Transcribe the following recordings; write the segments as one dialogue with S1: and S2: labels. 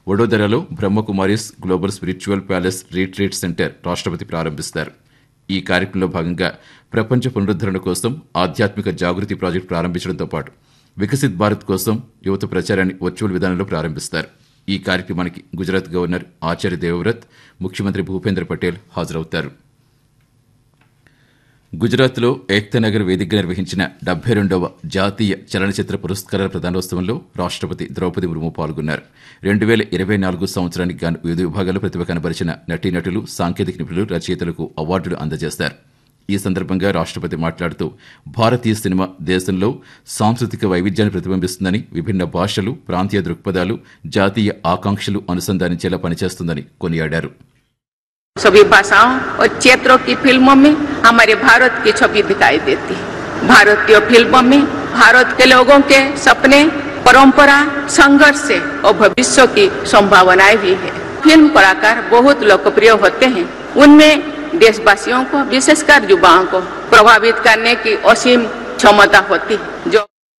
S1: వడోదరలో Brahmakumaris global spiritual palace retreat centre రాష్ట్రపతి ప్రారంభిస్తారు ఈ కార్యక్రమంలో భాగంగా ప్రపంచ పునరుద్ధరణ కోసం ఆధ్యాత్మిక జాగృతి ప్రాజెక్టు ప్రారంభించడంతో పాటు వికసిత్ భారత్ కోసం యువత ప్రచారాన్ని వర్చువల్ విధానంలో ప్రారంభిస్తారు ఈ కార్యక్రమానికి గుజరాత్ గవర్నర్ ఆచార్య దేవవ్రత్ ముఖ్యమంత్రి భూపేంద్ర పటేల్ హాజరవుతారు గుజరాత్లో ఏక్తానగర్ వేదికగా నిర్వహించిన డెబ్బై రెండవ జాతీయ చలనచిత్ర పురస్కారాల ప్రదానోత్సవంలో రాష్ట్రపతి ద్రౌపది ముర్ము పాల్గొన్నారు రెండు వేల ఇరవై నాలుగు సంవత్సరానికి గాను వివిధ విభాగాల్లో ప్రతిభ కనబరిచిన నటీనటులు సాంకేతిక నిపుణులు రచయితలకు అవార్డులు అందజేస్తారు ఈ సందర్భంగా రాష్ట్రపతి మాట్లాడుతూ భారతీయ సినిమా దేశంలో సాంస్కృతిక వైవిధ్యాన్ని ప్రతిబింబిస్తుందని విభిన్న భాషలు ప్రాంతీయ దృక్పథాలు జాతీయ ఆకాంక్షలు అనుసంధానించేలా పనిచేస్తుందని కొనియాడారు
S2: सभी भाषाओं और क्षेत्रों की फिल्मों में हमारे भारत की छवि दिखाई देती है भारतीय फिल्मों में भारत के लोगों के सपने परंपरा संघर्ष से और भविष्य की संभावनाएं भी है फिल्म कलाकार बहुत लोकप्रिय होते हैं उनमें देशवासियों को विशेषकर युवाओं को प्रभावित करने की असीम क्षमता होती है जो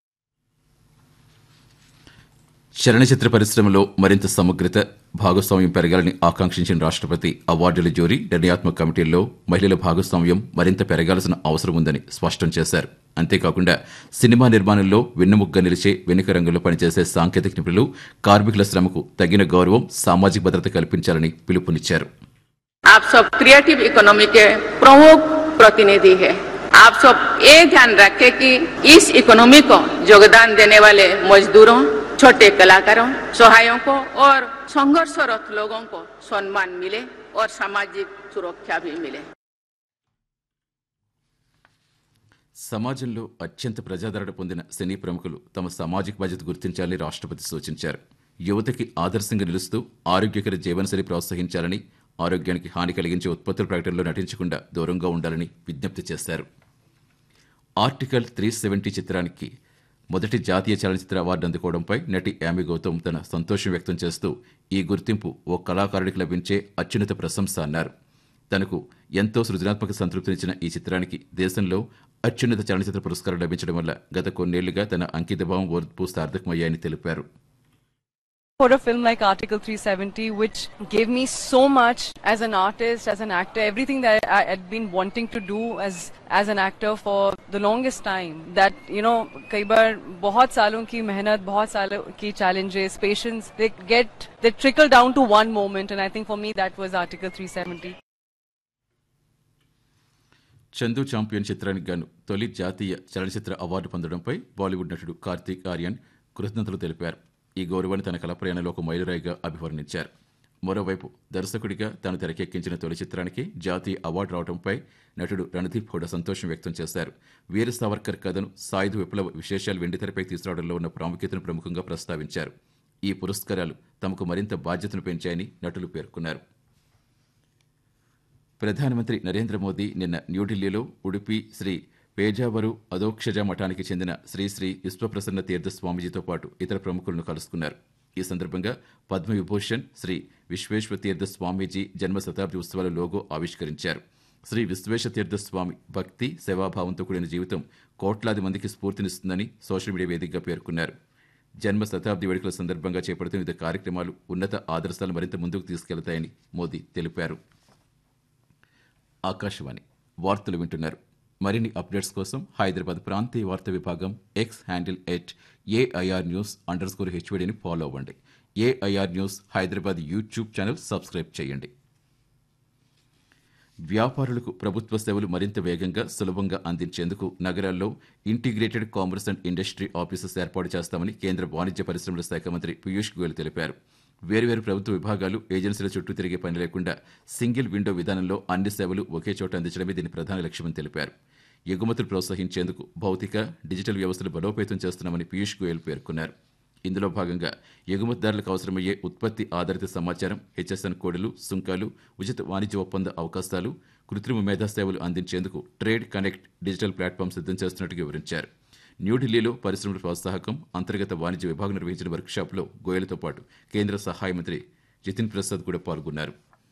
S1: చలనచిత్ర పరిశ్రమలో మరింత సమగ్రత భాగస్వామ్యం పెరగాలని ఆకాంక్షించిన రాష్ట్రపతి అవార్డుల జోరీ నిర్ణయాత్మక కమిటీల్లో మహిళల భాగస్వామ్యం మరింత పెరగాల్సిన అవసరం ఉందని స్పష్టం చేశారు అంతేకాకుండా సినిమా నిర్మాణంలో వెన్నెముగ్గా నిలిచే వెనుక రంగంలో పనిచేసే సాంకేతిక నిపుణులు కార్మికుల శ్రమకు తగిన గౌరవం సామాజిక భద్రత కల్పించాలని పిలుపునిచ్చారు
S2: आप सब क्रिएटिव इकोनॉमी के प्रमुख प्रतिनिधि है आप सब ये ध्यान रखें कि इस इकोनॉमी को योगदान देने वाले मजदूरों छोटे कलाकारों सहायकों और संघर्षरत लोगों को सम्मान मिले और सामाजिक सुरक्षा भी मिले
S1: సమాజంలో అత్యంత ప్రజాదరణ పొందిన సినీ ప్రముఖులు తమ సామాజిక బాధ్యత గుర్తించాలని రాష్ట్రపతి సూచించారు యువతకి ఆదర్శంగా నిలుస్తూ ఆరోగ్యకర జీవనశైలి ప్రోత్సహించాలని ఆరోగ్యానికి హాని కలిగించే ఉత్పత్తుల ప్రకటనలో నటించకుండా దూరంగా ఉండాలని విజ్ఞప్తి చేశారు ఆర్టికల్ త్రీ సెవెంటీ చిత్రానికి మొదటి జాతీయ చలనచిత్ర అవార్డు అందుకోవడంపై నటి యామి గౌతమ్ తన సంతోషం వ్యక్తం చేస్తూ ఈ గుర్తింపు ఓ కళాకారుడికి లభించే అత్యున్నత ప్రశంస అన్నారు తనకు ఎంతో సృజనాత్మక సంతృప్తినిచ్చిన ఈ చిత్రానికి దేశంలో అత్యున్నత చలనచిత్ర పురస్కారం లభించడం వల్ల గత కొన్నేళ్లుగా తన అంకితభావం ఓర్పు సార్థకమయ్యాయని తెలిపారు
S3: for a film like Article 370, which gave me so much as an artist, as an actor, everything that I had been wanting to do as as an actor for the longest time. That you know, कई बार बहुत सालों की मेहनत, बहुत सालों की challenges, patience, they get they trickle down to one moment, and I think for me that was Article 370.
S1: Chandu champion చిత్రానికి గాను తొలి జాతీయ చలనచిత్ర అవార్డు పొందడంపై బాలీవుడ్ నటుడు కార్తీక్ ఆర్యన్ కృతజ్ఞతలు తెలిపారు ఈ గౌరవాన్ని తన కళ ప్రయాణంలో ఒక మైలురాయిగా అభివర్ణించారు మరోవైపు దర్శకుడిగా తాను తెరకెక్కించిన తొలి చిత్రానికి జాతీయ అవార్డు రావడంపై నటుడు రణదీప్ కూడా సంతోషం వ్యక్తం చేశారు వీర సావర్కర్ కథను సాయుధ విప్లవ విశేషాలు వెండితెరపై తీసుకురావడంలో ఉన్న ప్రాముఖ్యతను ప్రముఖంగా ప్రస్తావించారు ఈ పురస్కారాలు తమకు మరింత బాధ్యతను పెంచాయని నటులు పేర్కొన్నారు ప్రధానమంత్రి నరేంద్ర మోదీ నిన్న న్యూఢిల్లీలో ఉడిపి శ్రీ పేజావరు అదోక్షజ మఠానికి చెందిన శ్రీ శ్రీ విశ్వప్రసన్న తీర్థ స్వామీజీతో పాటు ఇతర ప్రముఖులను కలుసుకున్నారు ఈ సందర్భంగా పద్మవిభూషణ్ శ్రీ విశ్వేశ్వ తీర్థ స్వామీజీ జన్మ శతాబ్ది ఉత్సవాల లోగో ఆవిష్కరించారు శ్రీ విశ్వేశ తీర్థ స్వామి భక్తి సేవాభావంతో కూడిన జీవితం కోట్లాది మందికి స్ఫూర్తినిస్తుందని సోషల్ మీడియా వేదికగా పేర్కొన్నారు జన్మ శతాబ్ది వేడుకల సందర్భంగా చేపడుతున్న వివిధ కార్యక్రమాలు ఉన్నత ఆదర్శాలు మరింత ముందుకు తీసుకెళ్తాయని మోదీ తెలిపారు ఆకాశవాణి వార్తలు వింటున్నారు మరిన్ని అప్డేట్స్ కోసం హైదరాబాద్ ప్రాంతీయ వార్తా విభాగం X handle at AIR news underscore హెచ్వీడీని ఫాలో అవ్వండి AIR news Hyderabad YouTube channel subscribe చేయండి వ్యాపారులకు ప్రభుత్వ సేవలు మరింత వేగంగా సులభంగా అందించేందుకు నగరాల్లో integrated commerce and industry offices ఏర్పాటు చేస్తామని కేంద్ర వాణిజ్య పరిశ్రమల శాఖ మంత్రి పీయూష్ గోయల్ తెలిపారు వేర్వేరు ప్రభుత్వ విభాగాలు ఏజెన్సీల చుట్టూ తిరిగే పని లేకుండా సింగిల్ విండో విధానంలో అన్ని సేవలు ఒకే చోట అందించడమే దీని ప్రధాన లక్ష్యమని తెలిపారు ఎగుమతులు ప్రోత్సహించేందుకు భౌతిక డిజిటల్ వ్యవస్థలు బలోపేతం చేస్తున్నామని పీయూష్ గోయల్ పేర్కొన్నారు ఇందులో భాగంగా ఎగుమతిదారులకు అవసరమయ్యే ఉత్పత్తి ఆధారిత సమాచారం హెచ్ఎస్ఎన్ కోడ్లు సుంకాలు ఉచిత వాణిజ్య ఒప్పంద అవకాశాలు కృత్రిమ మేధా సేవలు అందించేందుకు ట్రేడ్ కనెక్ట్ డిజిటల్ ప్లాట్ఫామ్ సిద్ధం చేస్తున్నట్టు వివరించారు న్యూఢిల్లీలో పరిశ్రమల ప్రోత్సాహకం అంతర్గత వాణిజ్య విభాగం నిర్వహించిన వర్క్షాప్లో గోయలతో పాటు కేంద్ర సహాయ మంత్రి జితిన్ ప్రసాద్ కూడా పాల్గొన్నారు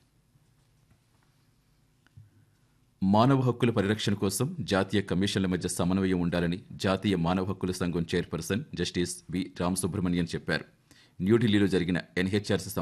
S1: మానవ హక్కుల పరిరక్షణ కోసం జాతీయ కమిషన్ల మధ్య సమన్వయం ఉండాలని జాతీయ మానవ హక్కుల సంఘం చైర్పర్సన్ జస్టిస్ వి రామసుబ్రహ్మణ్యన్ చెప్పారు న్యూఢిల్లీలో జరిగిన ఎన్హెచ్ఆర్సీ